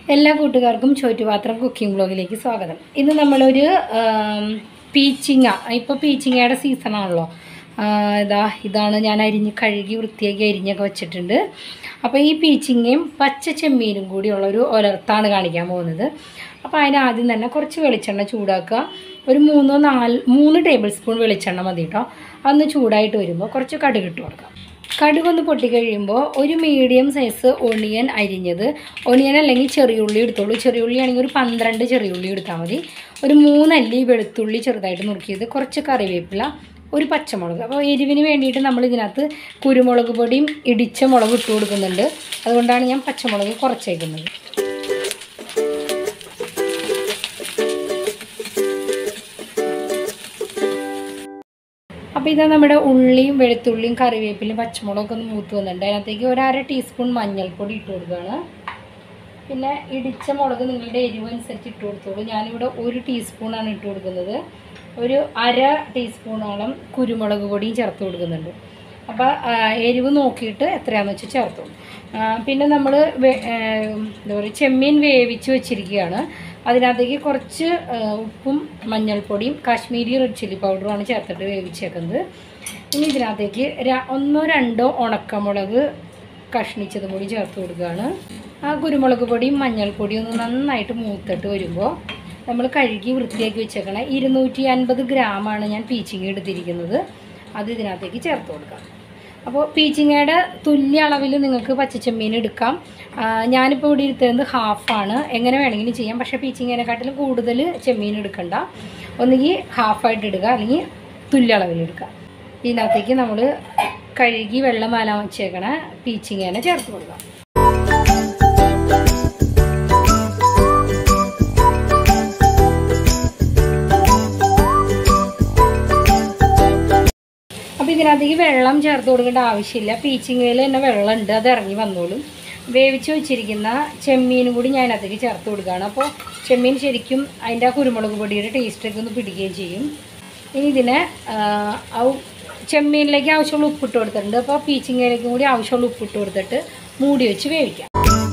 എല്ലാ കൂട്ടുകാർക്കും ചോറ്റുപാത്രം കുക്കിംഗ് ബ്ലോഗിലേക്ക് സ്വാഗതം ഇന്ന് നമ്മളൊരു ആം, പീച്ചിങ്ങ ഇപ്പോൾ പീച്ചിങ്ങയുടെ സീസണാണല്ലോ ആ, ഇതാ ഇതാണ് ഞാൻ അരിഞ്ഞ് കഴുകി വൃത്തിയാക്കി അരിഞ്ഞൊക്കെ വെച്ചിട്ടുണ്ട് അപ്പോൾ ഈ പീച്ചിങ്ങയും പച്ച ചെമ്മീനും കൂടിയുള്ളൊരു ഒലർത്താണ് കാണിക്കാൻ പോകുന്നത് അപ്പോൾ അതിന് ആദ്യം തന്നെ കുറച്ച് വെളിച്ചെണ്ണ ചൂടാക്കുക ഒരു മൂന്നോ നാല് മൂന്ന് ടേബിൾ സ്പൂൺ വെളിച്ചെണ്ണ മതി കേട്ടോ അതൊന്ന് ചൂടായിട്ട് വരുമ്പോൾ കുറച്ച് കടുക് ഇട്ട് കൊടുക്കാം കടുകൊന്ന് പൊട്ടിക്കഴിയുമ്പോൾ ഒരു മീഡിയം സൈസ് ഒണിയൻ അരിഞ്ഞത് ഒണിയൻ അല്ലെങ്കിൽ ചെറിയുള്ളി എടുത്തോളൂ ചെറിയുള്ളി ആണെങ്കിൽ ഒരു പന്ത്രണ്ട് ചെറിയുള്ളി എടുത്താൽ മതി ഒരു മൂന്നല്ലി വെളുത്തുള്ളി ചെറുതായിട്ട് നുറുക്കിയത് കുറച്ച് കറിവേപ്പില ഒരു പച്ചമുളക് അപ്പോൾ എരിവിന് വേണ്ടിയിട്ട് നമ്മൾ ഇതിനകത്ത് കുരുമുളക് പൊടിയും ഇടിച്ച മുളക് ഇട്ട് കൊടുക്കുന്നുണ്ട് അതുകൊണ്ടാണ് ഞാൻ പച്ചമുളക് കുറച്ചേക്കുന്നത് അപ്പോൾ ഇതാ നമ്മുടെ ഉള്ളിയും വെളുത്തുള്ളിയും കറിവേപ്പിലയും പച്ചമുളകൊക്കെ ഒന്ന് മൂത്ത് വന്നിട്ടുണ്ട് അതിനകത്തേക്ക് ഒരു അര ടീസ്പൂൺ മഞ്ഞൾപ്പൊടി ഇട്ട് കൊടുക്കുകയാണ് പിന്നെ ഇടിച്ച മുളക് നിങ്ങളുടെ എരിവ് അനുസരിച്ച് ഇട്ട് കൊടുത്തോളൂ ഞാനിവിടെ ഒരു ടീസ്പൂണാണ് ഇട്ട് കൊടുക്കുന്നത് ഒരു അര ടീസ്പൂണോളം കുരുമുളക് പൊടിയും ചേർത്ത് കൊടുക്കുന്നുണ്ട് അപ്പോൾ എരിവ് നോക്കിയിട്ട് എത്രയാണെന്ന് വെച്ചാൽ ചേർത്തോളൂ ആ, പിന്നെ നമ്മൾ എന്താ പറയുക ചെമ്മീൻ വേവിച്ച് വെച്ചിരിക്കുകയാണ് അതിനകത്തേക്ക് കുറച്ച് ആ, ഉപ്പും മഞ്ഞൾപ്പൊടിയും കാശ്മീരി റെഡ് ചില്ലി പൗഡറുമാണ് ചേർത്തിട്ട് വേവിച്ചേക്കുന്നത് ഇനി ഇതിനകത്തേക്ക് ര- ഒന്നോ രണ്ടോ ഉണക്കമുളക് കഷ്ണിച്ചതും കൂടി ചേർത്ത് കൊടുക്കുകയാണ് ആ കുരുമുളക് പൊടിയും മഞ്ഞൾപ്പൊടിയും ഒന്ന് നന്നായിട്ട് മൂത്തിട്ട് വരുമ്പോൾ നമ്മൾ കഴുകി വൃത്തിയാക്കി വെച്ചേക്കണ ഇരുന്നൂറ്റി അൻപത് ഗ്രാമാണ് ഞാൻ പീച്ചിങ്ങ എടുത്തിരിക്കുന്നത് അത് ഇതിനകത്തേക്ക് ചേർത്ത് കൊടുക്കാം അപ്പോൾ പീച്ചിങ്ങയുടെ തുല്യ അളവിൽ നിങ്ങൾക്ക് പച്ചച്ചെമ്മീൻ എടുക്കാം ആ, ഞാനിപ്പോൾ ഇവിടെ എടുത്തത് ഹാഫാണ് എങ്ങനെ വേണമെങ്കിലും ചെയ്യാം പക്ഷേ പീച്ചിങ്ങേനെക്കാട്ടിലും കൂടുതൽ ചെമ്മീൻ എടുക്കണ്ട ഒന്നുകിൽ ഹാഫായിട്ട് ഇടുക അല്ലെങ്കിൽ തുല്യ അളവിൽ എടുക്കുക ഇതിനകത്തേക്ക് നമ്മൾ കഴുകി വെള്ളം വാലാൻ വെച്ചേക്കണ പീച്ചിങ്ങേനെ ചേർത്ത് കൊടുക്കാം അപ്പോൾ ഇതിനകത്തേക്ക് വെള്ളം ചേർത്ത് കൊടുക്കേണ്ട ആവശ്യമില്ല പീച്ചിങ്ങയിൽ തന്നെ വെള്ളമുണ്ട് അത് ഇറങ്ങി വന്നോളും വേവിച്ച് വെച്ചിരിക്കുന്ന ചെമ്മീനും കൂടി ഞാൻ അതിനകത്തേക്ക് ചേർത്ത് കൊടുക്കുകയാണ് അപ്പോൾ ചെമ്മീൻ ശരിക്കും അതിൻ്റെ ആ കുരുമുളക് പൊടിയുടെ ടേസ്റ്റൊക്കെ ഒന്ന് പിടിക്കുകയും ചെയ്യും ഇനി ഇതിനെ ആ, ഔ- ചെമ്മീനിലേക്ക് ആവശ്യമുള്ള ഉപ്പിട്ട് കൊടുത്തിട്ടുണ്ട് അപ്പോൾ പീച്ചിങ്ങയിലേക്കും കൂടി ആവശ്യമുള്ള ഉപ്പിട്ട് കൊടുത്തിട്ട് മൂടി വെച്ച് വേവിക്കാം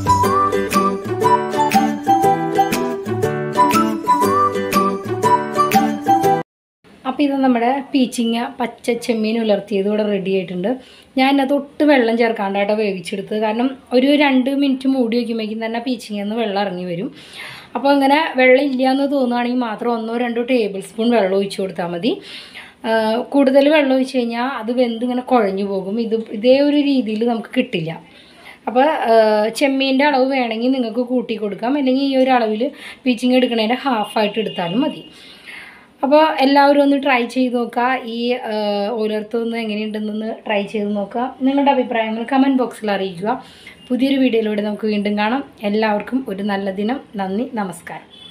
അപ്പോൾ ഇത് നമ്മുടെ പീച്ചിങ്ങ പച്ച ചെമ്മീൻ ഉലർത്തിയത് ഇവിടെ റെഡി ആയിട്ടുണ്ട് ഞാൻ അത് ഒട്ട് വെള്ളം ചേർക്കാണ്ടായിട്ട് വേവിച്ചെടുത്തത് കാരണം ഒരു രണ്ട് മിനിറ്റ് മൂടി വയ്ക്കുമ്പോഴേക്കും തന്നെ പീച്ചിങ്ങന്ന് വെള്ളം ഇറങ്ങി വരും അപ്പോൾ അങ്ങനെ വെള്ളം ഇല്ല എന്ന് തോന്നുകയാണെങ്കിൽ മാത്രം ഒന്നോ രണ്ടോ ടേബിൾ സ്പൂൺ വെള്ളം ഒഴിച്ചു കൊടുത്താൽ മതി ആ, കൂടുതൽ വെള്ളം ഒഴിച്ച് കഴിഞ്ഞാൽ അത് വെന്ത് ഇങ്ങനെ കുഴഞ്ഞു പോകും ഇത് ഇതേ ഒരു രീതിയിൽ നമുക്ക് കിട്ടില്ല അപ്പോൾ ചെമ്മീൻ്റെ അളവ് വേണമെങ്കിൽ നിങ്ങൾക്ക് കൂട്ടി കൊടുക്കാം അല്ലെങ്കിൽ ഈ ഒരു അളവിൽ പീച്ചിങ് എടുക്കണതിൻ്റെ ഹാഫായിട്ട് എടുത്താലും മതി അപ്പോൾ എല്ലാവരും ഒന്ന് ട്രൈ ചെയ്ത് നോക്കുക ഈ ഓരോരുത്തർ എങ്ങനെയുണ്ടെന്നൊന്ന് ട്രൈ ചെയ്ത് നോക്കുക നിങ്ങളുടെ അഭിപ്രായങ്ങൾ കമൻറ്റ് ബോക്സിൽ അറിയിക്കുക പുതിയൊരു വീഡിയോയിലൂടെ നമുക്ക് വീണ്ടും കാണാം എല്ലാവർക്കും ഒരു നല്ല ദിനം നന്ദി നമസ്കാരം